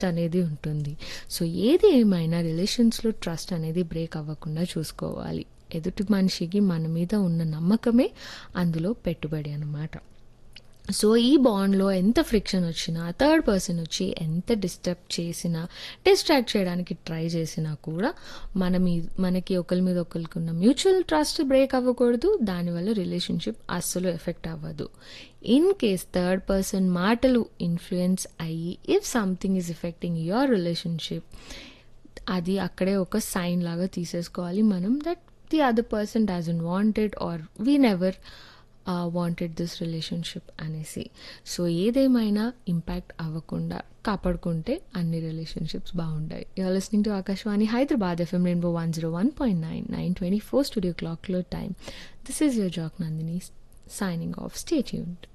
అనేది ఉంటుంది సో ఏది ఏమైనా రిలేషన్స్లో ట్రస్ట్ అనేది బ్రేక్ అవ్వకుండా చూసుకోవాలి ఎదుటి మనిషికి మన మీద ఉన్న నమ్మకమే అందులో పెట్టుబడి అనమాట సో ఈ బాండ్లో ఎంత ఫ్రిక్షన్ వచ్చినా థర్డ్ పర్సన్ వచ్చి ఎంత డిస్టర్బ్ చేసినా డిస్ట్రాక్ట్ చేయడానికి ట్రై చేసినా కూడా మన మీ మనకి ఒకరి మీద ఒకరికి ఉన్న మ్యూచువల్ ట్రస్ట్ బ్రేక్ అవ్వకూడదు దానివల్ల రిలేషన్షిప్ అస్సలు ఎఫెక్ట్ అవ్వదు ఇన్ కేస్ థర్డ్ పర్సన్ మాటలు ఇన్ఫ్లుయెన్స్ అయ్యి if something is affecting your relationship అది అక్కడే ఒక సైన్ లాగా తీసేసుకోవాలి మనం that the other person doesn't wanted or we never wanted this relationship అనేసి సో ఏదేమైనా ఇంపాక్ట్ అవ్వకుండా కాపాడుకుంటే అన్ని రిలేషన్షిప్స్ బాగుంటాయి you're listening to Akashvani Hyderabad FM rainbow one zero one point nine nine twenty four studio క్లాక్లో time this is your jack Nandini signing of stay tuned